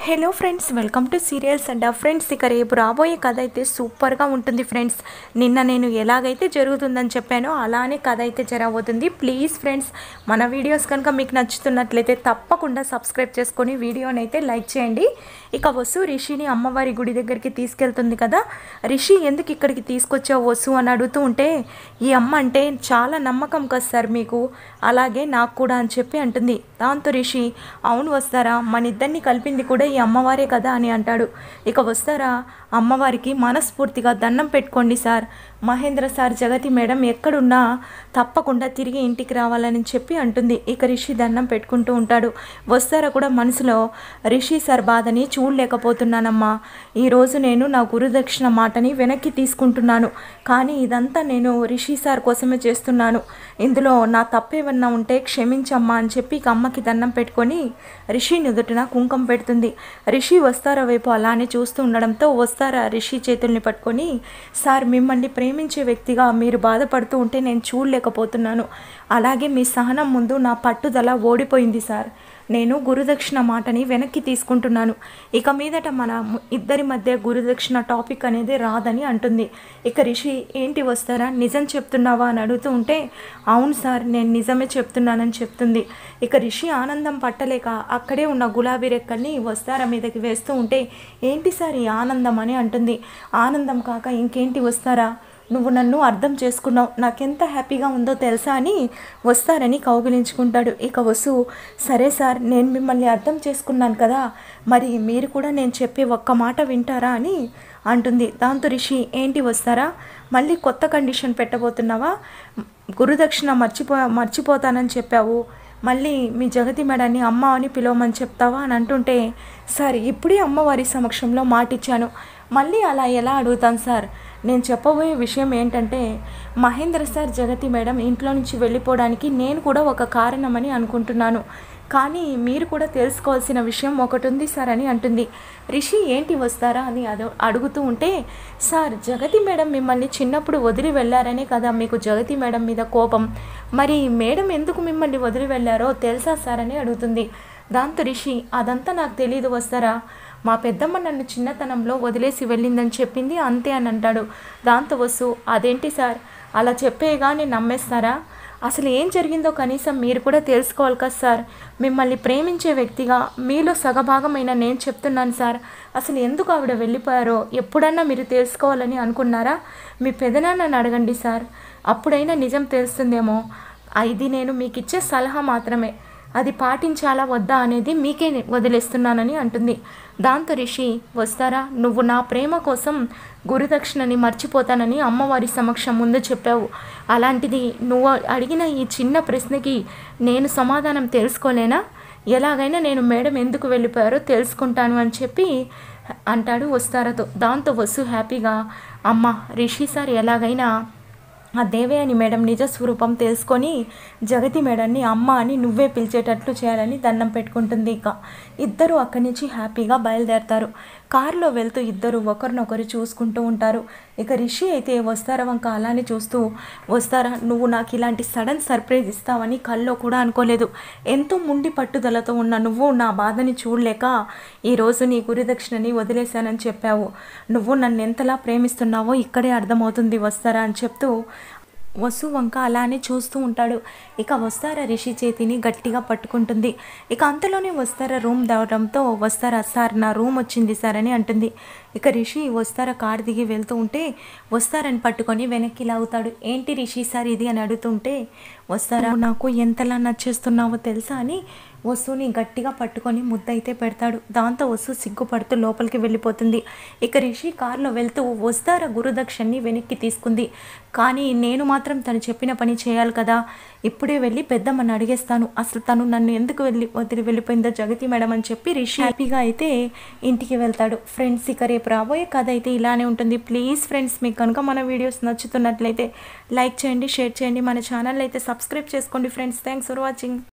hello friends welcome to serials and friends ఇక రేపు రాబోయే కథ అయితే సూపర్గా ఉంటుంది ఫ్రెండ్స్ నిన్న నేను ఎలాగైతే జరుగుతుందని చెప్పానో అలానే కథ అయితే జరగబోతుంది ప్లీజ్ ఫ్రెండ్స్ మన వీడియోస్ కనుక మీకు నచ్చుతున్నట్లయితే తప్పకుండా సబ్స్క్రైబ్ చేసుకొని వీడియోని అయితే లైక్ చేయండి ఇక వసు రిషిని అమ్మవారి గుడి దగ్గరికి తీసుకెళ్తుంది కదా రిషి ఎందుకు ఇక్కడికి తీసుకొచ్చావు వసు అని అడుగుతూ ఉంటే ఈ అమ్మ అంటే చాలా నమ్మకం కదా సార్ మీకు అలాగే నాకు కూడా అని చెప్పి అంటుంది దాంతో రిషి అవును వస్తారా మన ఇద్దరిని కలిపింది కూడా ఈ అమ్మవారే కదా అని అంటాడు ఇక వస్తారా అమ్మవారికి మనస్ఫూర్తిగా దండం పెట్టుకోండి sir Mahendra sir Jagathi madam ఎక్కడున్నా తప్పకుండా తిరిగి ఇంటికి రావాలని చెప్పి అంటుంది ఇక రిషి దండం పెట్టుకుంటూ ఉంటాడు వస్తారా కూడా మనసులో రిషి సార్ బాధని చూడలేకపోతున్నానమ్మా ఈరోజు నేను నా గురుదక్షిణ మాటని వెనక్కి తీసుకుంటున్నాను కానీ ఇదంతా నేను రిషి సార్ కోసమే చేస్తున్నాను ఇందులో నా తప్పేమన్నా ఉంటే క్షమించమ్మా అని చెప్పి ఇక అమ్మకి దండం పెట్టుకొని రిషి నుదుటిన కుంకం పెడుతుంది రిషి వస్తారా వైపు అలానే చూస్తూ ఉండడంతో వస్తారా రిషి చేతుల్ని పట్టుకొని సార్ మిమ్మల్ని ప్రేమించే వ్యక్తిగా మీరు బాధపడుతూ ఉంటే నేను చూడలేకపోతున్నాను అలాగే మీ సహనం ముందు నా పట్టుదల ఓడిపోయింది సార్ నేను గురుదక్షిణ మాటని వెనక్కి తీసుకుంటున్నాను ఇక మీదట మన ము- ఇద్దరి మధ్య గురుదక్షిణ టాపిక్ అనేది రాదని అంటుంది ఇక రిషి ఏంటి వస్తారా నిజం చెప్తున్నావా అని అడుగుతూ ఉంటే అవును సార్ నేను నిజమే చెప్తున్నానని చెప్తుంది ఇక రిషి ఆనందం పట్టలేక అక్కడే ఉన్న గులాబీ రెక్కల్ని వస్తారా మీదకి వేస్తూ ఉంటే ఏంటి సార్ ఈ ఆనందం అని అంటుంది ఆనందం కాక ఇంకేంటి వస్తారా నువ్వు నన్ను అర్థం చేసుకున్నావు నాకెంత హ్యాపీగా ఉందో తెలుసా అని వస్తారని కౌగిలించుకుంటాడు ఇక వసు సరే సార్ నేను మిమ్మల్ని అర్థం చేసుకున్నాను కదా మరి మీరు కూడా నేను చెప్పే ఒక్క మాట వింటారా అని అంటుంది దాంతో రిషి ఏంటి వస్తారా మళ్ళీ కొత్త కండిషన్ పెట్టబోతున్నావా గురుదక్షిణ మర్చిపో మర్చిపోతానని చెప్పావు మళ్ళీ మీ జగతి మేడాన్ని అమ్మ అని పిలవమని చెప్తావా అని అంటుంటే సార్ ఇప్పుడే అమ్మవారి సమక్షంలో మాటిచ్చాను మళ్ళీ అలా ఎలా అడుగుతాను సార్ నేను చెప్పబోయే విషయం ఏంటంటే మహేంద్ర సార్ జగతి మేడం ఇంట్లో నుంచి వెళ్ళిపోవడానికి నేను కూడా ఒక కారణమని అనుకుంటున్నాను కానీ మీరు కూడా తెలుసుకోవాల్సిన విషయం ఒకటి ఉంది సార్ అని అంటుంది రిషి ఏంటి వస్తారా అని అడు అడుగుతూ ఉంటే సార్ జగతి మేడం మిమ్మల్ని చిన్నప్పుడు వదిలి వెళ్ళారనే కదా మీకు జగతి మేడం మీద కోపం మరి మేడం ఎందుకు మిమ్మల్ని వదిలి వెళ్ళారో తెలుసా సార్ అని అడుగుతుంది దాంతో రిషి అదంతా నాకు తెలియదు వస్తారా మా పెద్దమ్మ నన్ను చిన్నతనంలో వదిలేసి వెళ్ళిందని చెప్పింది అంతే అని అంటాడు దాంతో వసు అదేంటి సార్ అలా చెప్పేగానే నమ్మేస్తారా అసలు ఏం జరిగిందో కనీసం మీరు కూడా తెలుసుకోవాలి కదా సార్ మిమ్మల్ని ప్రేమించే వ్యక్తిగా మీలో సగభాగమైన నేను చెప్తున్నాను సార్ అసలు ఎందుకు ఆవిడ వెళ్ళిపోయారో ఎప్పుడన్నా మీరు తెలుసుకోవాలని అనుకున్నారా మీ పెదనాన్నని అడగండి సార్ అప్పుడైనా నిజం తెలుస్తుందేమో ఇది నేను మీకు ఇచ్చే సలహా మాత్రమే అది పాటించాలా వద్దా అనేది మీకే వదిలేస్తున్నానని అంటుంది దాంతో రిషి వస్తారా నువ్వు నా ప్రేమ కోసం గురుదక్షిణని మర్చిపోతానని అమ్మవారి సమక్షం ముందు చెప్పావు అలాంటిది నువ్వు అడిగిన ఈ చిన్న ప్రశ్నకి నేను సమాధానం తెలుసుకోలేనా ఎలాగైనా నేను మేడం ఎందుకు వెళ్ళిపోయారో తెలుసుకుంటాను అని చెప్పి అంటాడు వస్తారతో దాంతో వసు హ్యాపీగా అమ్మ రిషి సార్ ఎలాగైనా ఆ దేవయాని మేడం నిజ స్వరూపం తెలుసుకొని జగతి మేడాన్ని అమ్మ అని నువ్వే పిలిచేటట్లు చేయాలని దండం పెట్టుకుంటుంది ఇక ఇద్దరు అక్కడి నుంచి హ్యాపీగా బయలుదేరతారు కారులో వెళ్తూ ఇద్దరు ఒకరినొకరు చూసుకుంటూ ఉంటారు ఇక రిషి అయితే వస్తారా వంక అలానే చూస్తూ వస్తారా నువ్వు నాకు ఇలాంటి సడన్ సర్ప్రైజ్ ఇస్తావని కల్లో కూడా అనుకోలేదు ఎంతో ముండి పట్టుదలతో ఉన్న నువ్వు నా బాధని చూడలేక ఈరోజు నీ గురుదక్షిణని వదిలేశానని చెప్పావు నువ్వు నన్ను ఎంతలా ప్రేమిస్తున్నావో ఇక్కడే అర్థమవుతుంది వస్తారా అని చెప్తూ వసు వంక అలానే చూస్తూ ఉంటాడు ఇక వస్తారా రిషి చేతిని గట్టిగా పట్టుకుంటుంది ఇక అంతలోనే వస్తారా రూమ్ దావడంతో వస్తారా సార్ నా రూమ్ వచ్చింది సార్ అని అంటుంది ఇక రిషి వస్తారా కారు దిగి వెళ్తూ ఉంటే వస్తారని పట్టుకొని వెనక్కి లాగుతాడు ఏంటి రిషి సార్ ఇది అని అడుగుతుంటే వస్తారా నాకు ఎంతలా నచ్చేస్తున్నావో తెలుసా అని వస్తువుని గట్టిగా పట్టుకొని ముద్దయితే పెడతాడు దాంతో వస్తువు సిగ్గుపడుతూ లోపలికి వెళ్ళిపోతుంది ఇక రిషి కారులో వెళ్తూ వస్తారా గురుదక్షిణ్ణి వెనక్కి తీసుకుంది కానీ నేను మాత్రం తను చెప్పిన పని చేయాలి కదా ఇప్పుడే వెళ్ళి పెద్దమ్మని అడిగేస్తాను అసలు తను నన్ను ఎందుకు వెళ్ళి వదిలి వెళ్ళిపోయిందో జగతి మేడం అని చెప్పి రిషి హ్యాపీగా అయితే ఇంటికి వెళ్తాడు ఫ్రెండ్స్ ఇక రేపు రాబోయే కథ అయితే ఇలానే ఉంటుంది ప్లీజ్ ఫ్రెండ్స్ మీకు కనుక మన వీడియోస్ నచ్చుతున్నట్లయితే లైక్ చేయండి షేర్ చేయండి మన ఛానల్ అయితే సబ్స్క్రైబ్ చేసుకోండి ఫ్రెండ్స్ థ్యాంక్స్ ఫర్ వాచింగ్